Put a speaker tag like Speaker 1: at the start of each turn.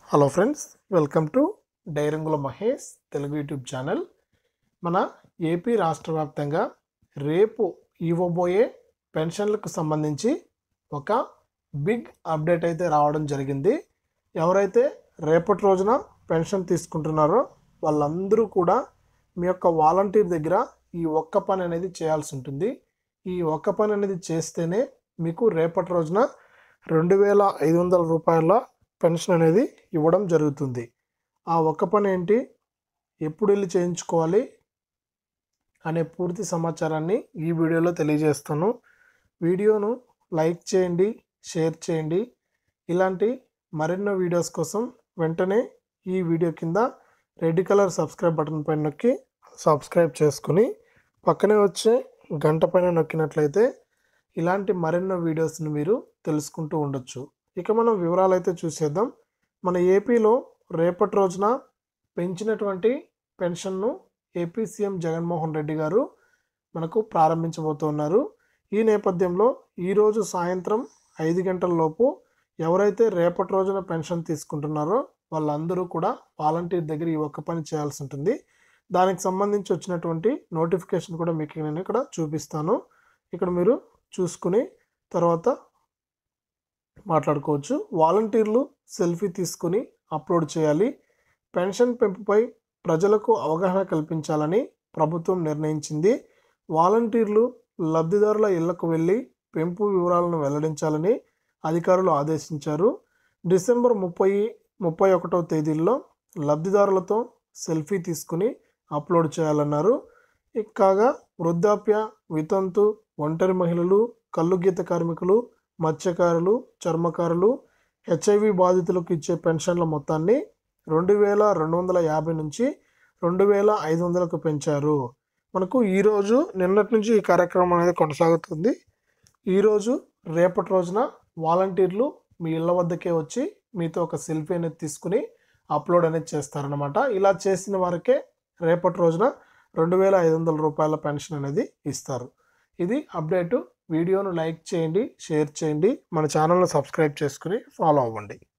Speaker 1: hello friends welcome to డైరంగుల Mahesh Telugu YouTube channel మన AP రాష్ట్ర వ్యాప్తంగా రేపు ఇవ్వబోయే పెన్షన్లకు సంబంధించి ఒక బిగ్ అప్డేట్ అయితే రావడం జరిగింది ఎవరైతే రేపటి రోజున పెన్షన్ తీసుకుంటున్నారో వాళ్ళందరూ కూడా మీ యొక్క వాలంటీర్ దగ్గర ఈ ఒక్క పని అనేది చేయాల్సి ఉంటుంది ఈ ఒక్క పని అనేది చేస్తేనే మీకు రేపటి రోజున రెండు వేల ఐదు వందల రూపాయల పెన్షన్ అనేది ఇవ్వడం జరుగుతుంది ఆ ఒక్క పని ఏంటి ఎప్పుడు వెళ్ళి చేయించుకోవాలి అనే పూర్తి సమాచారాన్ని ఈ వీడియోలో తెలియజేస్తాను వీడియోను లైక్ చేయండి షేర్ చేయండి ఇలాంటి మరెన్నో వీడియోస్ కోసం వెంటనే ఈ వీడియో కింద రెడ్ కలర్ సబ్స్క్రైబ్ బటన్ పైన నొక్కి సబ్స్క్రైబ్ చేసుకుని పక్కనే వచ్చే గంట పైన నొక్కినట్లయితే ఇలాంటి మరెన్నో వీడియోస్ని మీరు తెలుసుకుంటూ ఉండొచ్చు ఇక మనం వివరాలు అయితే చూసేద్దాం మన ఏపీలో రేపటి రోజున పెంచినటువంటి పెన్షన్ను ఏపీ సీఎం జగన్మోహన్ రెడ్డి గారు మనకు ప్రారంభించబోతున్నారు ఈ నేపథ్యంలో ఈరోజు సాయంత్రం ఐదు గంటల లోపు ఎవరైతే రేపటి రోజున పెన్షన్ తీసుకుంటున్నారో వాళ్ళందరూ కూడా వాలంటీర్ దగ్గర ఈ ఒక్క పని చేయాల్సి ఉంటుంది దానికి సంబంధించి వచ్చినటువంటి నోటిఫికేషన్ కూడా మీకు నేను ఇక్కడ చూపిస్తాను ఇక్కడ మీరు చూసుకుని తర్వాత మాట్లాడుకోవచ్చు వాలంటీర్లు సెల్ఫీ తీసుకుని అప్లోడ్ చేయాలి పెన్షన్ పెంపుపై ప్రజలకు అవగాహన కల్పించాలని ప్రభుత్వం నిర్ణయించింది వాలంటీర్లు లబ్ధిదారుల ఇళ్లకు వెళ్ళి పెంపు వివరాలను వెల్లడించాలని అధికారులు ఆదేశించారు డిసెంబర్ ముప్పై ముప్పై ఒకటవ తేదీల్లో లబ్ధిదారులతో సెల్ఫీ తీసుకుని అప్లోడ్ చేయాలన్నారు ఇక కాగా వృద్ధాప్య వితంతు ఒంటరి మహిళలు కళ్ళు గీత కార్మికులు మత్స్యకారులు చర్మకారులు హెచ్ఐవి బాధితులకు ఇచ్చే పెన్షన్ల మొత్తాన్ని రెండు వేల రెండు వందల యాభై నుంచి రెండు వేల ఐదు వందలకు పెంచారు మనకు ఈరోజు నిన్నటి నుంచి ఈ కార్యక్రమం అనేది కొనసాగుతుంది ఈరోజు రేపటి రోజున వాలంటీర్లు మీ ఇళ్ళ వద్దకే వచ్చి మీతో ఒక సెల్ఫీ అనేది తీసుకుని అప్లోడ్ అనేది చేస్తారనమాట ఇలా చేసిన వారికే రేపటి రోజున రెండు వేల ఐదు వందల రూపాయల పెన్షన్ అనేది ఇస్తారు ఇది అప్డేటు వీడియోను లైక్ చేయండి షేర్ చేయండి మన ఛానల్ను సబ్స్క్రైబ్ చేసుకుని ఫాలో అవ్వండి